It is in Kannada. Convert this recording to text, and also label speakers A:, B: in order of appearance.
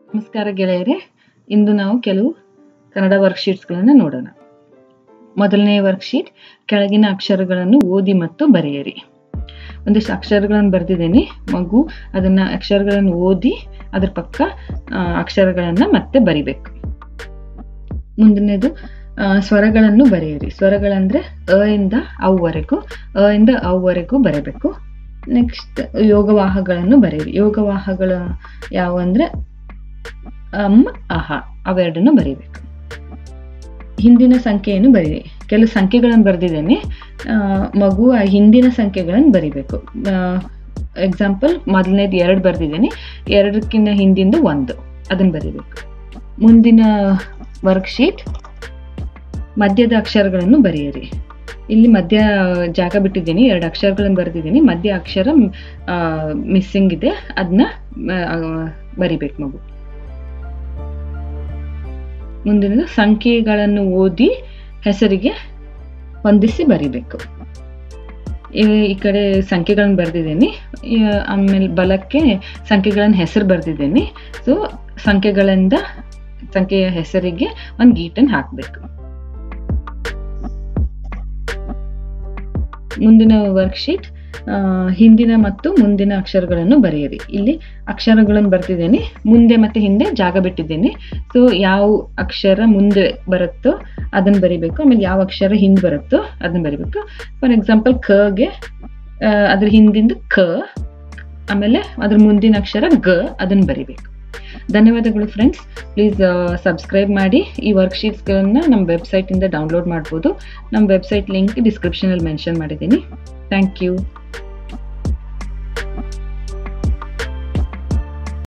A: ನಮಸ್ಕಾರ ಗೆಳೆಯರೇ ಇಂದು ನಾವು ಕೆಲವು ಕನ್ನಡ ವರ್ಕ್ಶೀಟ್ಸ್ಗಳನ್ನು ನೋಡೋಣ ಮೊದಲನೇ ವರ್ಕ್ಶೀಟ್ ಕೆಳಗಿನ ಅಕ್ಷರಗಳನ್ನು ಓದಿ ಮತ್ತು ಬರೆಯಿರಿ ಒಂದಿಷ್ಟು ಅಕ್ಷರಗಳನ್ನು ಬರೆದಿದ್ದೇನೆ ಮಗು ಅದನ್ನ ಅಕ್ಷರಗಳನ್ನು ಓದಿ ಅದ್ರ ಪಕ್ಕ ಆ, ಅಕ್ಷರಗಳನ್ನ ಮತ್ತೆ ಬರಿಬೇಕು ಮುಂದಿನದು ಆ, ಸ್ವರಗಳನ್ನು ಬರೆಯಿರಿ ಸ್ವರಗಳಂದ್ರೆ ಅ ಇಂದ ಅವರೆಗೂ ಅ ಇಂದ ಅವರೆಗೂ ಬರೆಯಬೇಕು ನೆಕ್ಸ್ಟ್ ಯೋಗವಾಹಗಳನ್ನು ಬರೆಯಿರಿ ಯೋಗವಾಹಗಳ ಯಾವ ಅಂದ್ರೆ ಅಮ್ ಅಹ ಅವೆರಡನ್ನು ಬರೀಬೇಕು ಹಿಂದಿನ ಸಂಖ್ಯೆಯನ್ನು ಬರೀರಿ ಕೆಲವು ಸಂಖ್ಯೆಗಳನ್ನು ಬರೆದಿದ್ದೇನೆ ಆ, ಮಗು ಆ ಹಿಂದಿನ ಸಂಖ್ಯೆಗಳನ್ನು ಬರಿಬೇಕು ಎಕ್ಸಾಂಪಲ್ ಮೊದಲನೇದು ಎರಡು ಬರೆದಿದ್ದೇನೆ ಎರಡಕ್ಕಿಂತ ಹಿಂದಿಂದು ಒಂದು ಅದನ್ನು ಬರಿಬೇಕು ಮುಂದಿನ ವರ್ಕ್ಶೀಟ್ ಮಧ್ಯದ ಅಕ್ಷರಗಳನ್ನು ಬರೆಯಿರಿ ಇಲ್ಲಿ ಮಧ್ಯ ಜಾಗ ಬಿಟ್ಟಿದ್ದೀನಿ ಎರಡು ಅಕ್ಷರಗಳನ್ನು ಬರೆದಿದ್ದೀನಿ ಮಧ್ಯ ಅಕ್ಷರ ಮಿಸ್ಸಿಂಗ್ ಇದೆ ಅದನ್ನ ಬರಿಬೇಕು ಮಗು ಮುಂದಿನ ಸಂಖ್ಯೆಗಳನ್ನು ಓದಿ ಹೆಸರಿಗೆ ಹೊಂದಿಸಿ ಬರಿಬೇಕು ಈ- ಈ ಕಡೆ ಸಂಖ್ಯೆಗಳನ್ನು ಬರೆದಿದ್ದೀನಿ ಆಮೇಲೆ ಬಲಕ್ಕೆ ಸಂಖ್ಯೆಗಳನ್ನು ಹೆಸರು ಬರೆದಿದ್ದೀನಿ ಸೊ ಸಂಖ್ಯೆಗಳಿಂದ ಸಂಖ್ಯೆಯ ಹೆಸರಿಗೆ ಒಂದು ಗೀಟನ್ನು ಹಾಕಬೇಕು ಮುಂದಿನ ವರ್ಕ್ಶೀಟ್ ಹಿಂದಿನ ಮತ್ತು ಮುಂದಿನ ಅಕ್ಷರಗಳನ್ನು ಬರೆಯಿರಿ ಇಲ್ಲಿ ಅಕ್ಷರಗಳನ್ನು ಬರ್ತಿದ್ದೇನೆ ಮುಂದೆ ಮತ್ತೆ ಹಿಂದೆ ಜಾಗ ಬಿಟ್ಟಿದ್ದೇನೆ ಸೊ ಯಾವ ಅಕ್ಷರ ಮುಂದೆ ಬರುತ್ತೋ ಅದನ್ನ ಬರಿಬೇಕು ಆಮೇಲೆ ಯಾವ ಅಕ್ಷರ ಹಿಂದೆ ಬರುತ್ತೋ ಅದನ್ನ ಬರಿಬೇಕು ಫಾರ್ ಎಕ್ಸಾಂಪಲ್ ಖಗೆ ಆ, ಅದ್ರ ಹಿಂದಿಂದ ಖ ಆಮೇಲೆ ಅದ್ರ ಮುಂದಿನ ಅಕ್ಷರ ಗ ಅದನ್ನ ಬರಿಬೇಕು ಧನ್ಯವಾದಗಳು ಫ್ರೆಂಡ್ಸ್ ಪ್ಲೀಸ್ ಸಬ್ಸ್ಕ್ರೈಬ್ ಮಾಡಿ ಈ ವರ್ಕ್ಶೀಟ್ಸ್ಗಳನ್ನ ನಮ್ಮ ವೆಬ್ಸೈಟಿಂದ ಡೌನ್ಲೋಡ್ ಮಾಡ್ಬೋದು ನಮ್ಮ ವೆಬ್ಸೈಟ್ ಲಿಂಕ್ ಡಿಸ್ಕ್ರಿಪ್ಷನಲ್ಲಿ ಮೆನ್ಷನ್ ಮಾಡಿದ್ದೀನಿ ಥ್ಯಾಂಕ್ ಯು